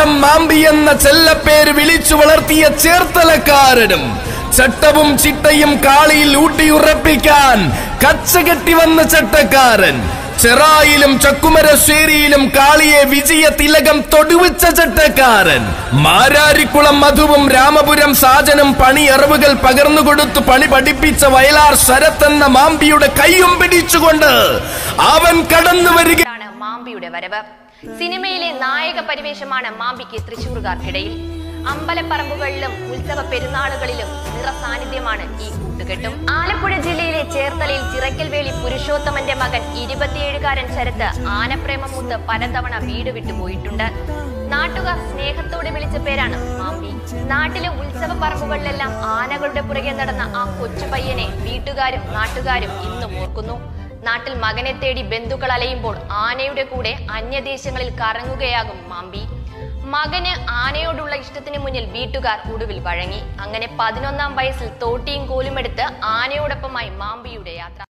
കാലം മാമ്പി എന്ന ചെല്ലപ്പേര് വിളിച്ചു വളർത്തിയ ചേർത്തലക്കാരനും ചട്ടവും ചിട്ടയും കാളിയിൽ ഊട്ടിയുറപ്പിക്കാൻ കച്ചകെട്ടി വന്ന ചട്ടക്കാരൻ ചെറായിലും ചക്കുമരശ്ശേരിയിലും കാളിയെ വിജയ തിലകം തൊടുവിച്ച ചട്ടക്കാരൻ മാരാരിക്കുളം മധുവും രാമപുരം സാജനും പണിയറിവുകൾ പകർന്നുകൊടുത്തു പണി പഠിപ്പിച്ച വയലാർ ശരത് എന്ന മാമ്പിയുടെ കൈയും പിടിച്ചുകൊണ്ട് അവൻ കടന്നു വരിക ാണ് മാമ്പിയുടെ വരവ് സിനിമയിലെ നായക പരിവേഷമാണ് മാമ്പിക്ക് തൃശൂർകാർക്കിടയിൽ അമ്പലപ്പറമ്പുകളിലും ഉത്സവ പെരുന്നാളുകളിലും നിറസാന്നിധ്യമാണ് ഈ കൂട്ടുകെട്ടും ആലപ്പുഴ ജില്ലയിലെ ചേർത്തലയിൽ ചിറക്കൽവേളി പുരുഷോത്തമന്റെ മകൻ ഇരുപത്തിയേഴുകാരൻ ശരത്ത് ആനപ്രേമം മൂത്ത് പലതവണ വീട് വിട്ടുപോയിട്ടുണ്ട് നാട്ടുകാർ സ്നേഹത്തോടെ വിളിച്ച പേരാണ് മാമ്പി നാട്ടിലെ ഉത്സവ പറമ്പുകളിലെല്ലാം ആനകളുടെ പുറകെ നടന്ന ആ കൊച്ചു പയ്യനെ വീട്ടുകാരും നാട്ടുകാരും ഇന്നും ഓർക്കുന്നു നാട്ടിൽ മകനെ തേടി ബന്ധുക്കൾ അലയുമ്പോൾ ആനയുടെ കൂടെ അന്യദേശങ്ങളിൽ കറങ്ങുകയാകും മാമ്പി മകന് ആനയോടുള്ള ഇഷ്ടത്തിന് മുന്നിൽ വീട്ടുകാർ ഒടുവിൽ വഴങ്ങി അങ്ങനെ പതിനൊന്നാം വയസ്സിൽ തോട്ടിയും കോലുമെടുത്ത് ആനയോടൊപ്പമായി മാമ്പിയുടെ യാത്ര